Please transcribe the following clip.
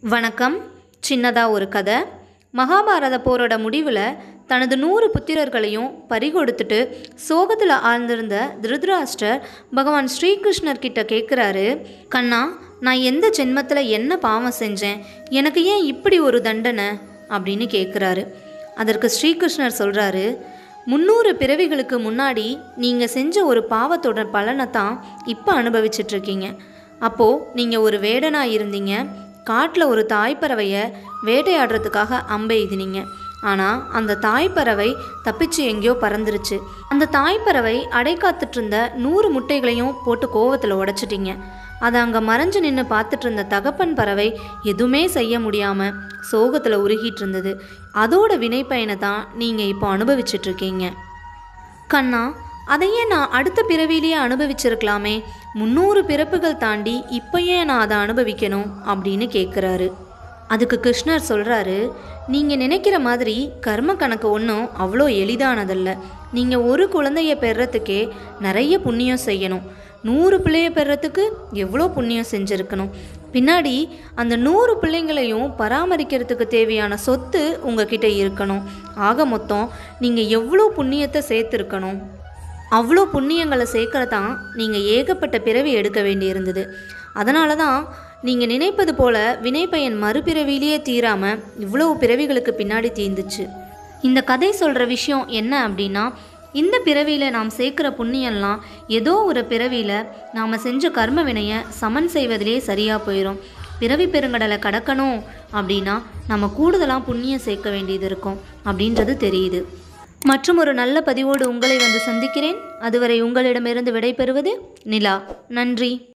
வணக்கம் சின்னதாக ஒரு கதை மகாபாரத போரோட முடிவில் தனது நூறு புத்திரர்களையும் பறிகொடுத்துட்டு சோகத்தில் ஆழ்ந்திருந்த திருதராஷ்டர் பகவான் ஸ்ரீகிருஷ்ணர் கிட்ட கேட்குறாரு கண்ணா நான் எந்த ஜென்மத்தில் என்ன பாவம் செஞ்சேன் எனக்கு ஏன் இப்படி ஒரு தண்டனை அப்படின்னு கேட்குறாரு அதற்கு ஸ்ரீகிருஷ்ணர் சொல்கிறாரு முந்நூறு பிறவிகளுக்கு முன்னாடி நீங்கள் செஞ்ச ஒரு பாவத்தோட பலனை தான் இப்போ அனுபவிச்சிட்ருக்கீங்க அப்போது நீங்கள் ஒரு வேடனாக இருந்தீங்க காட்டில் ஒரு தாய்ப்பறவையை வேட்டையாடுறதுக்காக அம்பை எய்தினீங்க ஆனால் அந்த தாய்ப்பறவை தப்பிச்சு எங்கேயோ பறந்துருச்சு அந்த தாய்ப்பறவை அடை காத்துட்டு இருந்த நூறு முட்டைகளையும் போட்டு கோவத்தில் உடைச்சிட்டீங்க அதை அங்கே மறைஞ்சு நின்று பார்த்துட்டு இருந்த தகப்பன் பறவை எதுவுமே செய்ய முடியாமல் சோகத்தில் உருகிட்டு இருந்தது அதோட வினைப்பயனை தான் நீங்கள் இப்போ அனுபவிச்சுட்டு இருக்கீங்க கண்ணா அதையே நான் அடுத்த பிறவிலேயே அனுபவிச்சிருக்கலாமே முந்நூறு பிறப்புகள் தாண்டி இப்போ ஏன் நான் அதை அனுபவிக்கணும் அப்படின்னு கேட்குறாரு அதுக்கு கிருஷ்ணர் சொல்கிறாரு நீங்கள் நினைக்கிற மாதிரி கர்ம கணக்கு ஒன்றும் அவ்வளோ எளிதானதல்ல நீங்கள் ஒரு குழந்தைய பெறத்துக்கே நிறைய புண்ணியம் செய்யணும் நூறு பிள்ளைய பெறத்துக்கு எவ்வளோ புண்ணியம் செஞ்சுருக்கணும் பின்னாடி அந்த நூறு பிள்ளைங்களையும் பராமரிக்கிறதுக்கு தேவையான சொத்து உங்ககிட்ட இருக்கணும் ஆக மொத்தம் நீங்கள் எவ்வளோ புண்ணியத்தை சேர்த்துருக்கணும் அவ்வளோ புண்ணியங்களை சேர்க்கறதான் நீங்கள் ஏகப்பட்ட பிறவி எடுக்க வேண்டியிருந்தது அதனால தான் நீங்கள் நினைப்பது போல வினைப்பயன் மறுபிறவிலேயே தீராமல் இவ்வளோ பிறவிகளுக்கு பின்னாடி தீர்ந்துச்சு இந்த கதை சொல்கிற விஷயம் என்ன அப்படின்னா இந்த பிறவியில் நாம் சேர்க்குற புண்ணியம்லாம் ஏதோ ஒரு பிறவியில் நாம் செஞ்ச கர்ம வினையை சமன் செய்வதிலே சரியாக போயிடும் பிறவி பெருங்கடலை கடக்கணும் அப்படின்னா நம்ம கூடுதலாக புண்ணியம் சேர்க்க வேண்டியது இருக்கும் அப்படின்றது தெரியுது மற்றும் ஒரு நல்ல பதிவோடு உங்களை வந்து சந்திக்கிறேன் அதுவரை உங்களிடமிருந்து விடைபெறுவது நிலா நன்றி